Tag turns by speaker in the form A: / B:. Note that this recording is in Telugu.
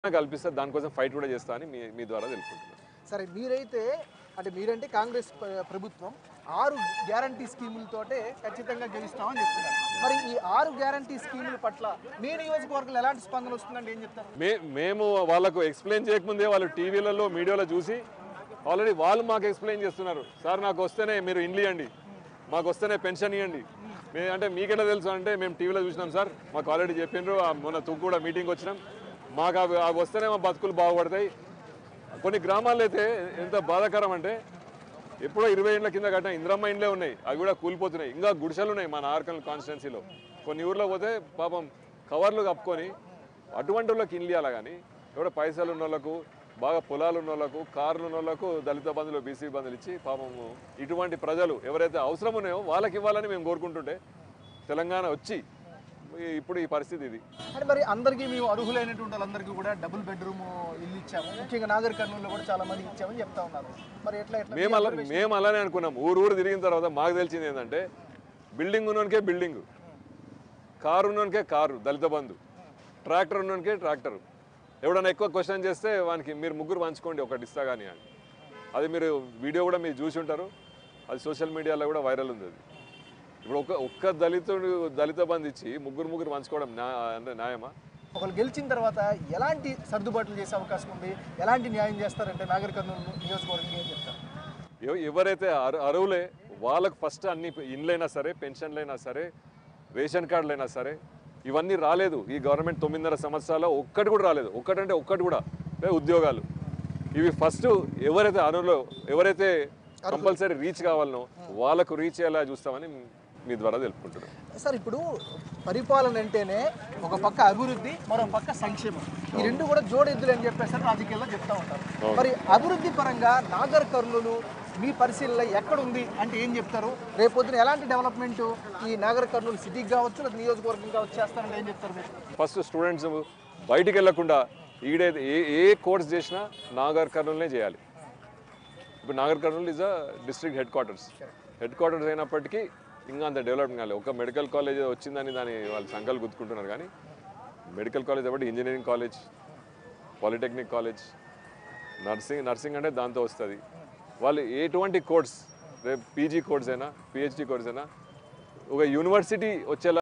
A: కల్పిస్తే దానికోసం ఫైట్ కూడా చేస్తా అని మీ మీ ద్వారా తెలుపుకుంటున్నాను
B: సరే మీరైతే అంటే మీరంటే కాంగ్రెస్ ప్ర- ప్రభుత్వం ఆరు గ్యారంటీ స్కీములతోటే ఖచ్చితంగా గెలుస్తామని చెప్తున్నారు మరి ఈ ఆరు గ్యారంటీ స్కీముల పట్ల మీ నియోజకవర్గంలో ఎలాంటి స్పందన వస్తుందంటే ఏం చెప్తారు
A: మే మేము వాళ్ళకు ఎక్స్ప్లెయిన్ చేయకముందే వాళ్ళు టీవీలలో మీడియాలో చూసి ఆల్రెడీ వాళ్ళు మాకు ఎక్స్ప్లెయిన్ చేస్తున్నారు సార్ నాకు వస్తేనే మీరు ఇండ్లు ఇవ్వండి మాకు వస్తేనే పెన్షన్ ఇవ్వండి మే అంటే మీకెలా తెలుసు అంటే మేము టీవీలో చూసినాం సార్ మాకు ఆల్రెడీ చెప్పిండ్రు ఆ మొన్న తుక్కు కూడా మీటింగ్ వచ్చినాం మాకు అవి అవి వస్తేనే మా బతుకులు బాగుపడతాయి కొన్ని గ్రామాల్లో అయితే ఎంత బాధాకరం అంటే ఎప్పుడో ఇరవై ఏళ్ళ కింద కట్టిన ఇంద్రమ్మ ఇండ్లే ఉన్నాయి అవి కూడా కూలిపోతున్నాయి ఇంకా గుడిసెలు ఉన్నాయి మా నార్కల్ కాన్స్టిట్యున్సీలో కొన్ని ఊర్లో పోతే పాపం కవర్లు కప్పుకొని అటువంటి వాళ్ళకి ఇల్లు ఇవ్వాలి కానీ ఎవడో పైసలు ఉన్న వాళ్ళకు బాగా పొలాలు ఉన్న వాళ్ళకు కార్లు ఉన్న వాళ్ళకు దళిత బంధువులు బీసీ బంధువులు ఇచ్చి పాపము ఇటువంటి ప్రజలు ఎవరైతే అవసరం ఉన్నాయో వాళ్ళకి ఇవ్వాలని మేము కోరుకుంటుంటే తెలంగాణ వచ్చి ఈ- ఇప్పుడు ఈ పరిస్థితి ఇది
B: అంటే మరి అందరికీ మేము అర్హులైనటువంటి వాళ్ళందరికీ కూడా డబుల్ బెడ్రూమ్ ఇల్లు ఇచ్చాము ముఖ్యంగా నాగర్ కర్నూలులో కూడా చాలా మంది ఇచ్చామని చెప్తా ఉన్నారు మరి ఎట్లా ఎట్లా
A: మేము అలా మేము అలానే అనుకున్నాం ఊరు ఊరు తిరిగిన తర్వాత మాకు తెలిసింది ఏంటంటే బిల్డింగ్ ఉన్నోనికే బిల్డింగ్ కారు ఉన్నోనికే కారు దళిత బంధు ట్రాక్టర్ ఉన్నోనికే ట్రాక్టర్ ఎవడన్నా ఎక్కువ క్వశ్చన్ చేస్తే వానికి మీరు ముగ్గురు పంచుకోండి ఒకటి ఇస్తా కానీ అని అది మీరు వీడియో కూడా మీరు చూసి ఉంటారు అది సోషల్ మీడియాలో కూడా వైరల్ ఉంది అది ఇప్పుడు ఒక ఒక్క దళితుడు దళిత బంధు ఇచ్చి ముగ్గురు ముగ్గురు పంచుకోవడం న్యా అంటే న్యాయమా
B: ఒకరు గెలిచిన తర్వాత ఎలాంటి సర్దుబాట్లు చేసే అవకాశం ఉంది ఎలాంటి న్యాయం చేస్తారంటే నాగర్ కర్నూలు నియోజకవర్గం ఏం చెప్తారు
A: ఎవ- ఎవరైతే అరు అరువులే వాళ్ళకు ఫస్ట్ అన్ని ఇండ్లైనా సరే పెన్షన్లైనా సరే రేషన్ కార్డులైనా సరే ఇవన్నీ రాలేదు ఈ గవర్నమెంట్ తొమ్మిదిన్నర సంవత్సరాలు ఒక్కటి కూడా రాలేదు ఒక్కటంటే ఒక్కటి కూడా ఏ ఉద్యోగాలు ఇవి ఫస్ట్ ఎవరైతే అరువులో ఎవరైతే కంపల్సరీ రీచ్ కావాలనో వాళ్ళకు రీచ్ అయ్యేలా చూస్తామని మీ ద్వారా తెలుపుకుంటున్నాం
B: సార్ ఇప్పుడు పరిపాలన అంటేనే ఒక పక్క అభివృద్ధి మరో పక్క సంక్షేమం ఈ రెండు కూడా జోడెద్దులు అని చెప్పేసి రాజకీయాల్లో చెప్తా ఉంటారు
A: అవును.
B: మరి అభివృద్ధి పరంగా నాగర్ కర్నూలు మీ పరిశీలన ఎక్కడ ఉంది అంటే ఏం చెప్తారు రేపొద్దున ఎలాంటి డెవలప్మెంట్ ఈ నాగర్ కర్నూలు సిటీకి కావచ్చు లేదా నియోజకవర్గం కావచ్చు చేస్తారంటే ఏం చెప్తారు మీరు
A: ఫస్ట్ స్టూడెంట్స్ బయటికి వెళ్లకుండా ఈడే ఏ ఏ కోర్స్ చేసినా నాగర్ కర్నూలునే చేయాలి ఇప్పుడు Nagar Kurnool is a district headquarters headquarters అయినప్పటికీ ఇంకా అంత డెవలప్మెంట్ కాలేదు ఒక మెడికల్ కాలేజ్ వచ్చిందని దాని వాళ్ళు సంఘాలు గుర్తుకుంటున్నారు కానీ మెడికల్ కాలేజ్ కాబట్టి engineering college polytechnic college nursing nursing అంటే దాంతో వస్తుంది వాళ్ళు ఎటువంటి కోర్స్ రేపు పీజీ కోర్స్ అయినా పిహెచ్డి కోర్స్ అయినా ఒక యూనివర్సిటీ వచ్చేలా